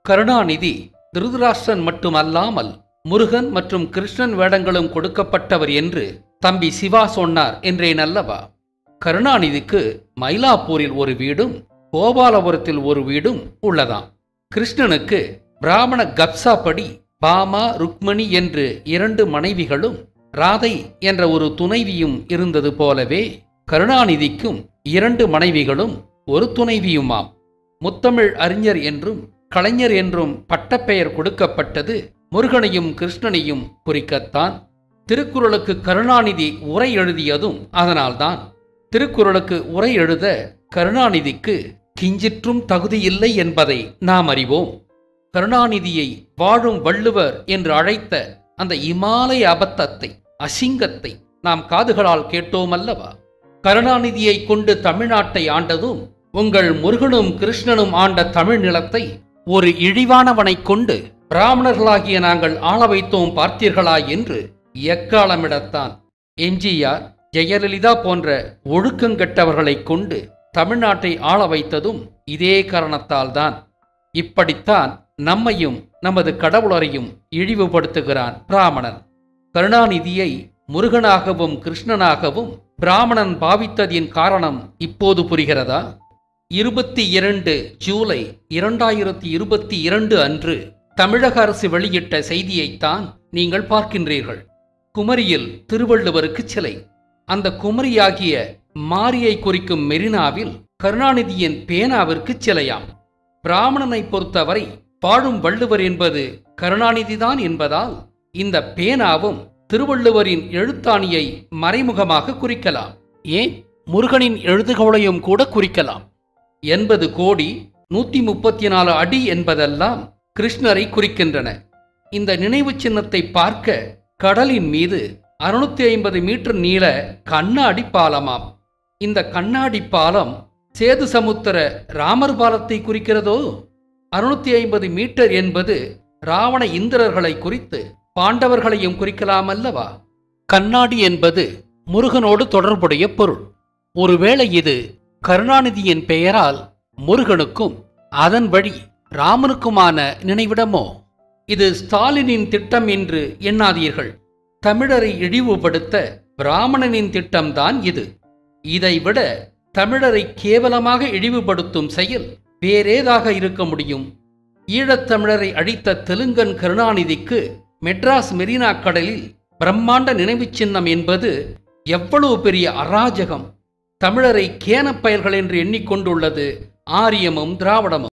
கருணாநிதி திருதராஷ்டிரன் மட்டுமல்லாமல் முருகன் மற்றும் கிருஷ்ணன் வேடங்களும் கொடுக்கப்பட்டவர் என்று தம்பி சிவா சொன்னார் என்றேன் அல்லவா கருணாநிதிக்கு மயிலாப்பூரில் ஒரு வீடும் கோபாலபுரத்தில் ஒரு வீடும் உள்ளதாம் கிருஷ்ணனுக்கு பிராமண கப்சா படி பாமா ருக்மணி என்று இரண்டு மனைவிகளும் ராதை என்ற ஒரு துணைவியும் இருந்தது போலவே கருணாநிதிக்கும் இரண்டு மனைவிகளும் ஒரு துணைவியுமாம் முத்தமிழ் அறிஞர் என்றும் கலைஞர் என்றும் பட்டப்பெயர் கொடுக்கப்பட்டது முருகனையும் கிருஷ்ணனையும் குறிக்கத்தான் திருக்குறளுக்கு கருணாநிதி உரை எழுதியதும் அதனால்தான் திருக்குறளுக்கு உரை எழுத கருணாநிதிக்கு கிஞ்சிற்றும் தகுதியில்லை என்பதை நாம் அறிவோம் கருணாநிதியை வாழும் வள்ளுவர் என்று அழைத்த அந்த இமாலய அபத்தத்தை அசிங்கத்தை நாம் காதுகளால் கேட்டோம் அல்லவா கருணாநிதியை கொண்டு தமிழ்நாட்டை ஆண்டதும் உங்கள் முருகனும் கிருஷ்ணனும் ஆண்ட தமிழ் நிலத்தை ஒரு இழிவானவனைக் கொண்டு பிராமணர்களாகிய நாங்கள் ஆள வைத்தோம் பார்த்தீர்களா என்று எக்காலமிடத்தான் எம்ஜிஆர் ஜெயலலிதா போன்ற ஒழுக்கங்கெட்டவர்களைக் கொண்டு தமிழ்நாட்டை ஆள வைத்ததும் இதே காரணத்தால்தான் இப்படித்தான் நம்மையும் நமது கடவுளரையும் இழிவுபடுத்துகிறான் பிராமணன் கருணாநிதியை முருகனாகவும் கிருஷ்ணனாகவும் பிராமணன் பாவித்ததின் காரணம் இப்போது புரிகிறதா இருபத்தி இரண்டு ஜூலை இரண்டாயிரத்தி இருபத்தி இரண்டு அன்று தமிழக அரசு வெளியிட்ட செய்தியைத்தான் நீங்கள் பார்க்கின்றீர்கள் குமரியில் திருவள்ளுவருக்கு சிலை அந்த குமரியாகிய மாரியை குறிக்கும் மெரினாவில் கருணாநிதியின் பேனாவிற்கு சிலையாம் பிராமணனை பொறுத்தவரை பாழும் வள்ளுவர் என்பது கருணாநிதிதான் என்பதால் இந்த பேனாவும் திருவள்ளுவரின் எழுத்தாணியை மறைமுகமாக குறிக்கலாம் ஏன் முருகனின் எழுதுகோளையும் கூட குறிக்கலாம் எண்பது கோடி நூத்தி முப்பத்தி நாலு அடி என்பதெல்லாம் கிருஷ்ணரை குறிக்கின்றன இந்த நினைவு சின்னத்தை பார்க்க கடலின் மீது அறுநூத்தி ஐம்பது மீட்டர் நீள கண்ணாடி பாலமாம் இந்த கண்ணாடி பாலம் சேது சமுத்திர ராமர் பாலத்தை குறிக்கிறதோ அறுநூத்தி ஐம்பது மீட்டர் என்பது ராவண இந்திரர்களை குறித்து பாண்டவர்களையும் குறிக்கலாம் அல்லவா கண்ணாடி என்பது முருகனோடு தொடர்புடைய பொருள் ஒருவேளை இது கருணாநிதியின் பெயரால் முருகனுக்கும் அதன் வழி ராமனுக்குமான நினைவிடமோ இது ஸ்டாலினின் திட்டம் என்று எண்ணாதீர்கள் தமிழரை இழிவுபடுத்த பிராமணனின் திட்டம்தான் இது இதைவிட தமிழரை கேவலமாக இழிவுபடுத்தும் செயல் வேறேதாக இருக்க முடியும் ஈழத்தமிழரை அழித்த தெலுங்கன் கருணாநிதிக்கு மெட்ராஸ் மெரினா கடலில் பிரம்மாண்ட நினைவுச் சின்னம் என்பது எவ்வளவு பெரிய அராஜகம் தமிழரை கேனப்பயல்கள் என்று எண்ணிக்கொண்டுள்ளது ஆரியமும் திராவிடமும்